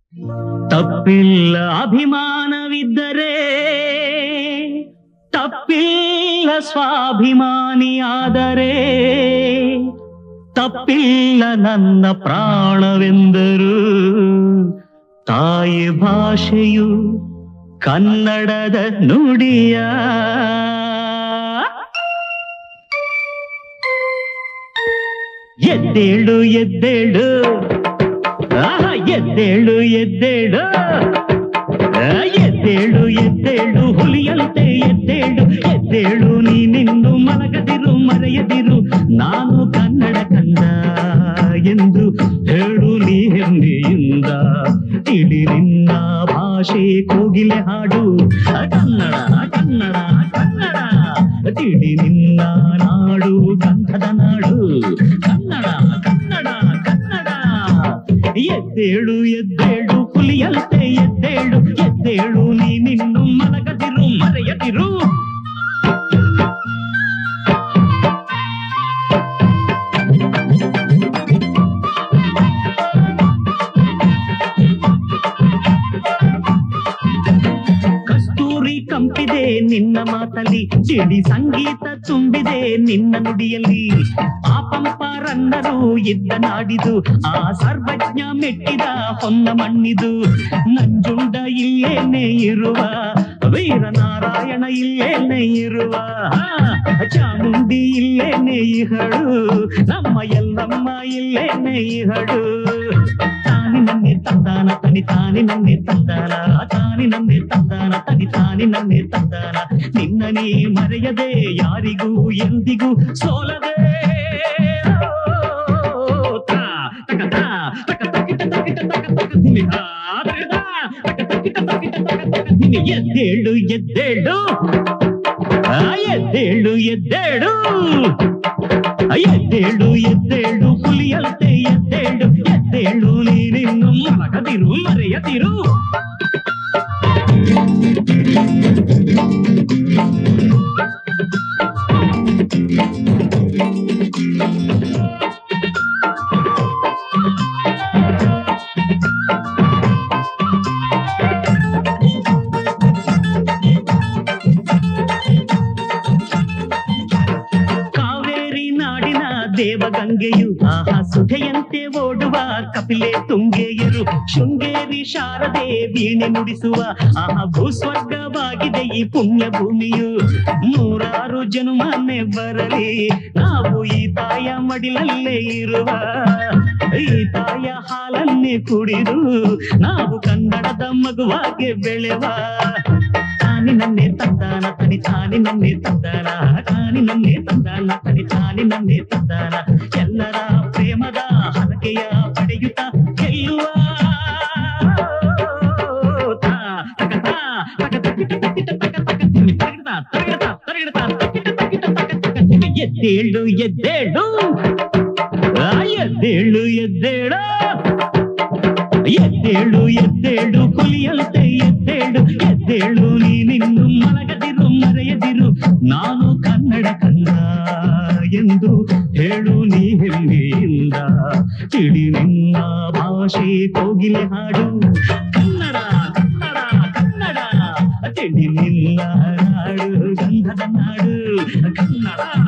ತಪ್ಪಿಲ್ಲ ಅಭಿಮಾನವಿದ್ದರೆ ತಪ್ಪಿಲ್ಲ ಸ್ವಾಭಿಮಾನಿಯಾದರೆ ತಪ್ಪಿಲ್ಲ ನನ್ನ ಪ್ರಾಣವೆಂದರು ತಾಯಿ ಭಾಷೆಯು ಕನ್ನಡದ ನುಡಿಯ ಎದ್ದೇಳು ಎದ್ದೇಳು ಆಹಾ ಎದ್ದೇಳು ಎದ್ದೇಳು ಆ, ಎದ್ದೇಳು ಎದ್ದೇಳು ಹುಲಿಯಂತೆ ಎದ್ದೇಳು ಎದ್ದೇಳು ನೀನಿನ್ನು ಮಲಗದಿರು ಮರೆಯದಿರು ನಾನು ಕನ್ನಡ ಕಂದ ಎಂದು ಹೇಳು ನೀ ಹೆಮ್ಮೆಯಿಂದ ತಿಳಿ ನಿನ್ನ ಭಾಷೆ ಕೋಗಿಲೆ ಹಾಡು ಆ, ಕನ್ನಡ ಕನ್ನಡ ಕನ್ನಡ ತಿಳಿ ನಿನ್ನ ನಾಡು ಗಂಧದ ನಾಡು ಕನ್ನಡ ಕನ್ನಡ ಕನ್ನಡ ಎದ್ದೇಳು ಎದ್ದೇಳು ಹುಲಿಯಂತೆ ಎದ್ದೇಳು ಎದ್ದೇಳು ನೀನಿನ್ನು ಮಲಗದಿರು ಮರೆಯದಿರು ಕಸ್ತೂರಿ ಕಂಪಿದೆ ನಿನ್ನ ಮಾತಲ್ಲಿ ಸಿಡಿ ಸಂಗೀತ ತುಂಬಿದೆ ನಿನ್ನ ನುಡಿಯಲ್ಲಿ ಆ ಪಂಪರನ್ನರು ಇದ್ದ ನಾಡಿದು ಆ ಸರ್ವಜ್ಞ ಮೆಟ್ಟಿದ ಹೊನ್ನ ಮಣ್ಣಿದು ನಂಜುಂಡ ಇಲ್ಲೇನೆ ಇರುವ ವೀರನಾರಾಯಣ ಇಲ್ಲೇನೆ ಇರುವ ಆ, ಚಾಮುಂಡಿ ಇಲ್ಲೇನೆ ಇಹಳು ನಮ್ಮ ಎಲ್ಲಮ್ಮ ಇಲ್ಲೇನೆ ಇಹಳು ತಾನಿ ನನ್ನೆ ತಂದಾನ ತನಿ ತಾನಿ ನನ್ನೆ ತಂದಾನ ತಾನಿ ನನ್ನೆ ತಂದಾನ ತನಿ ತಾನಿ ನನ್ನೆ ತಂದಾನ ನಿನ್ನ ನೀ ಮರೆಯದೆ ಯಾರಿಗೂ ಎಂದಿಗೂ ಸೋಲದೆ ಓ, ತಾ, ತಕ, ತಾ, ತಕ, ತಕಿಟ, ತಕಿಟ, ತಕ, ತಕ, ಧಿಮಿ, ತಾ, ತಕ, ತಾ, ತಕ, ತಕಿಟ, ತಕಿಟ, ತಕ, ತಕ, ಧಿಮಿ. ಎದ್ದೇಳು ಎದ್ದೇಳು ಆ, ಎದ್ದೇಳು ಎದ್ದೇಳು ಎದ್ದೇಳು ಎದ್ದೇಳು ಹುಲಿಯಂತೆ ಎದ್ದೇಳು ಎದ್ದೇಳು ನೀನಿನ್ನು ಮಲಗದಿರು ಮರೆಯದಿರು ಕಾವೇರಿ ನಾಡಿನ ದೇವಗಂಗೆಯು ಆಹಾ ಸುಧೆಯಂತೆ ಓಡುವ ಕಪಿಲೆ ತುಂಗೆಯರು ಶೃಂಗೇರಿ ಶಾರದೆ ವೀಣೆ ನುಡಿಸುವ ಆಹಾ ಭೂಸ್ವರ್ಗವಾಗಿದೆ ಈ ಪುಣ್ಯ ಭೂಮಿಯು ನೂರಾರು ಜನುಮನೆ ಬರಲಿ ನಾವು ಈ ತಾಯ ಮಡಿಲಲ್ಲೇ ಇರುವ ಈ ತಾಯ ಹಾಲನ್ನೇ ಕುಡಿದು ನಾವು ಕನ್ನಡದ ಮಗುವಾಗೆ ಬೆಳೆವ ತಾನಿ ನನ್ನೆ ತಂದಾನ ತನಿ ತಾನಿ ನನ್ನೆ ತಂದಾನ ತಾನಿ ನನ್ನೆ ತಂದಾನ ತನಿ ತಾನಿ ನನ್ನೆ ತಂದಾನ ಎಲ್ಲರ ಪ್ರೇಮದ ಹರಕೆಯ ಪಡೆಯುತ್ತ ಗೆಲ್ಲುವ ತಾ, ತಕ, ತಾ, ತಕ, ತಕಿಟ, ತಕಿಟ, ತಕ, ತಕ, ತಿಮ್ಮಿ, ತರಗಿಡ, ತರಗಿಡ, ತರಗಿಡ, ತಕಿಟ, ತಕಿಟ, ತಕ, ತಕ, ತಿಮ್ಮಿ. ಎದ್ದೇಳು ಎದ್ದೇಳು ಆ, ಎದ್ದೇಳು ಎದ್ದೇಳು ಎದ್ದೇಳು ಎದ್ದೇಳು ಹುಲಿಯಂತೆ ಎದ್ದೇಳು ಎದ್ದೇಳು ನೀನಿನ್ನು ಮಲಗದಿರು ಮರೆಯದಿರು ನಾನು ಕನ್ನಡ ಕಂದ ಎಂದು ಹೇಳು ನೀ ಹೆಮ್ಮೆಯಿಂದ ತಿಳಿ ನಿನ್ನ ಭಾಷೆ ಕೋಗಿಲೆ ಹಾಡು ಕನ್ನಡ ಕನ್ನಡ ಕನ್ನಡ ತಿಳಿ ನಿನ್ನ ನಾಡು ಗಂಧದ ನಾಡು ಕನ್ನಡ